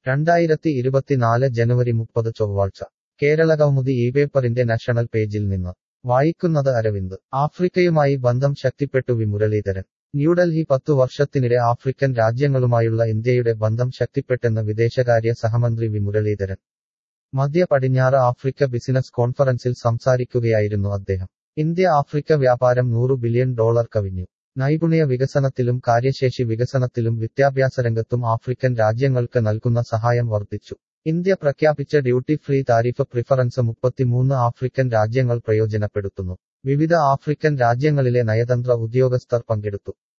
രണ്ടായിരത്തി ഇരുപത്തിനാല് ജനുവരി മുപ്പത് ചൊവ്വാഴ്ച കേരള കൗമുദി ഈ പേപ്പറിന്റെ നാഷണൽ പേജിൽ നിന്ന് വായിക്കുന്നത് അരവിന്ദ് ആഫ്രിക്കയുമായി ബന്ധം ശക്തിപ്പെട്ടു വി മുരളീധരൻ ന്യൂഡൽഹി പത്തു വർഷത്തിനിടെ ആഫ്രിക്കൻ രാജ്യങ്ങളുമായുള്ള ഇന്ത്യയുടെ ബന്ധം ശക്തിപ്പെട്ടെന്ന് വിദേശകാര്യ സഹമന്ത്രി വി മുരളീധരൻ മധ്യ പടിഞ്ഞാറ് ആഫ്രിക്ക ബിസിനസ് കോൺഫറൻസിൽ സംസാരിക്കുകയായിരുന്നു അദ്ദേഹം ഇന്ത്യ ആഫ്രിക്ക വ്യാപാരം നൂറു ബില്യൺ ഡോളർ കവിഞ്ഞു നൈപുണ്യ വികസനത്തിലും കാര്യശേഷി വികസനത്തിലും വിദ്യാഭ്യാസരംഗത്തും ആഫ്രിക്കൻ രാജ്യങ്ങൾക്ക് നൽകുന്ന സഹായം വർദ്ധിച്ചു ഇന്ത്യ പ്രഖ്യാപിച്ച ഡ്യൂട്ടി ഫ്രീ താരിഫ് പ്രിഫറൻസ് മുപ്പത്തിമൂന്ന് ആഫ്രിക്കൻ രാജ്യങ്ങൾ പ്രയോജനപ്പെടുത്തുന്നു വിവിധ ആഫ്രിക്കൻ രാജ്യങ്ങളിലെ നയതന്ത്ര ഉദ്യോഗസ്ഥർ പങ്കെടുത്തു